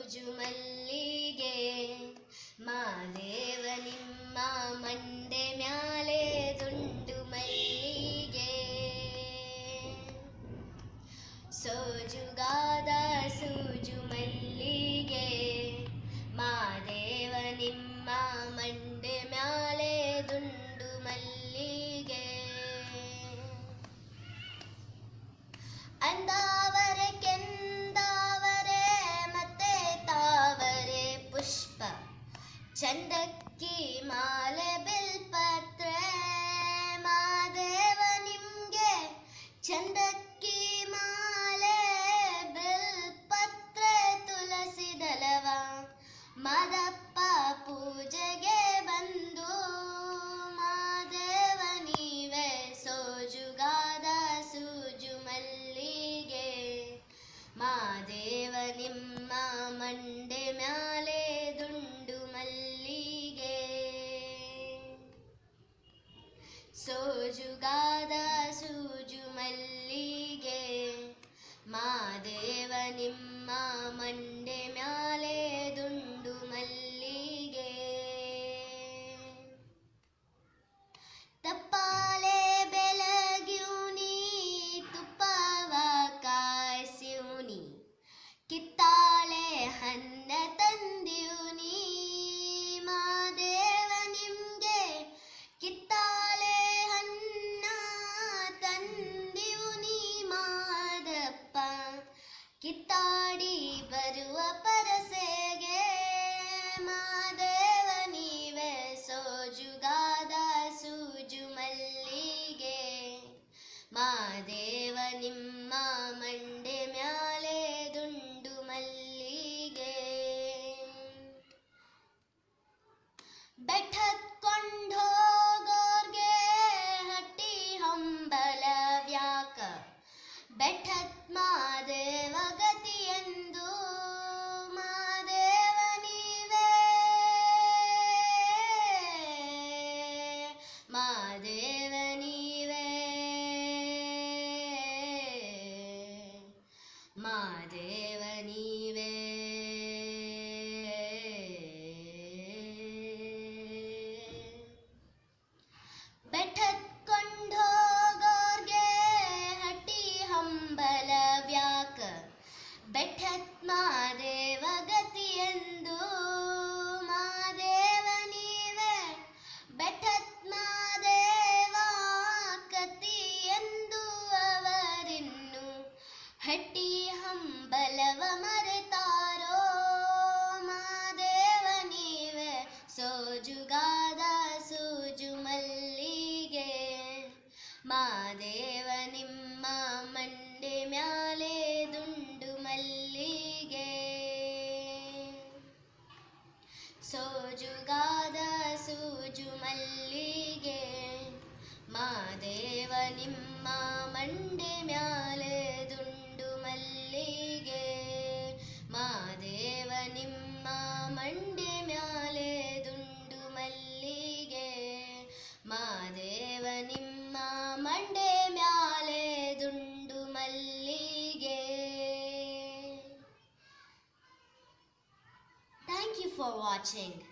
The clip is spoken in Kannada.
ಸೋಜು ಮಲ್ಲಿಗೆ ಮಾದೇವ ನಿಮ್ಮ ಮಂಡೆ ಮ್ಯಾಲೆ ದುಂಡು ಮಲ್ಲಿಗೆ ಸೋಜುಗಾದ ಸೂಜು ಮಲ್ಲಿಗೆ ಮಾದೇವ ನಿಮ್ಮ ಮಂಡೆ ಮ್ಯಾಲೆ ದುಂಡು ಮಲ್ಲಿಗೆ ಅಂದಾವರೆ ಕೆಂದಾವರೆ ಮತ್ತೆ ತಾವರೆ ಪುಷ್ಪ ಚಂದಕ್ಕಿ ಮಾಲೆ ಬಿಲ್ಪತ್ರೆ ಮಾದೇವ ನಿಮ್ಗೆ ಚಂದಕ್ಕಿ ಮಾಲೆ ಬಿಲ್ಪತ್ರೆ ತುಳಸಿ ದಳವ ಮಾದಪ್ಪ ಪೂಜೆಗೆ ಬಂದು ಮಾದೇವ ನೀವೇ ಸೋಜುಗಾದ ಸೂಜು ಮಲ್ಲಿಗೆ ಮಾದೇವ ನಿಮ್ಮ ಮಂಡೆ ಮ್ಯಾಲೆ ದುಂಡು ಮಲ್ಲಿಗೆ ಸೋಜುಗಾದ ಸೂಜು ಮಲ್ಲಿಗೆ ಮಾದೇವ ನಿಮ್ಮ ಮಂಡೆ ಮ್ಯಾಲೆ ದುಂಡು ಮಲ್ಲಿಗೆ ತಪ್ಪಾಲೆ ಬೆಳಗ್ಯೂನಿ ತುಪ್ಪವ ಕಾಯ್ಸ್ಯೂನಿ ಕಿತ್ತಾಳೆ ಹನ್ನ ತಂದೀವ್ನಿ ಮಾದೇವ ನಿಮ್ಗೆ ಕಿತ್ತಾಳೆ ಹನ್ನ ತಂದೀವ್ನಿ ಮಾದಪ್ಪ ಕಿತ್ತಾಡಿ ಬರುವ ಪರಸೆಗೆ ಮಾದೇವ ನೀವೇ ಸೋಜುಗಾದ ಸೂಜು ಮಲ್ಲಿಗೆ ಮಾದೇವ ನಿಮ್ಮ ಮಂಡೆ ಮ್ಯಾಲೆ ದುಂಡು ಮಲ್ಲಿಗೆ ಬೆಟ್ಟತ್ಕೊಂಡೋಗೋರ್ಗೆ ಹಟ್ಟಿ ಹಂಬಲವ್ಯಾಕ ಬೆಟ್ಟತ್ ಮಾದೇವ ಗತಿಯೆಂದು ಮಾದೇವ ನೀವೇ ಮಾದೇವ ನೀವೇ ಮಾದೇವ ನೀವೇ ಬೆಟ್ಟತ್ಕೊಂಡೋಗೋರ್ಗೆ ಹಟ್ಟಿ ಹಂಬಲವ್ಯಾಕ ಬೆಟ್ಟತ್ ಮಾದೇವ ಗತಿಯೆಂದು ಮಾದೇವ ನೀವೇ ಬೆಟ್ಟತ್ ಮಾದೇವ ಕತಿಯೆಂದು ಅವರಿನ್ನು ಹಟ್ಟಿ ಹಂಬಲವ ಮರೆತಾರೋ ಮಾದೇವ ನೀವೇ ಸೋಜುಗಾದ ಸೂಜು ಮಲ್ಲಿಗೆ ಮಾದೇವ ನಿಮ್ಮ ಮಂಡೆ ಮ್ಯಾಲೆ ದುಂಡು ಮಲ್ಲಿಗೆ ಸೋಜುಗಾದ ಸೂಜು ಮಲ್ಲಿಗೆ ಮಾದೇವ ನಿಮ್ಮ ಮಂಡೆ ಮ್ಯಾಲೆ ದುಂಡು ಮಲ್ಲಿಗೆ ಮಾದೇವ ನಿಮ್ಮ ಮಂಡೆ ಮ್ಯಾಲೆ ದುಂಡು ಮಲ್ಲಿಗೆ ಮಾದೇವ ನಿಮ್ಮ ಮಂಡೆ ಮ್ಯಾಲೆ ದುಂಡು ಮಲ್ಲಿಗೆ ಥ್ಯಾಂಕ್ ಯು ಫಾರ್ ವಾಚಿಂಗ್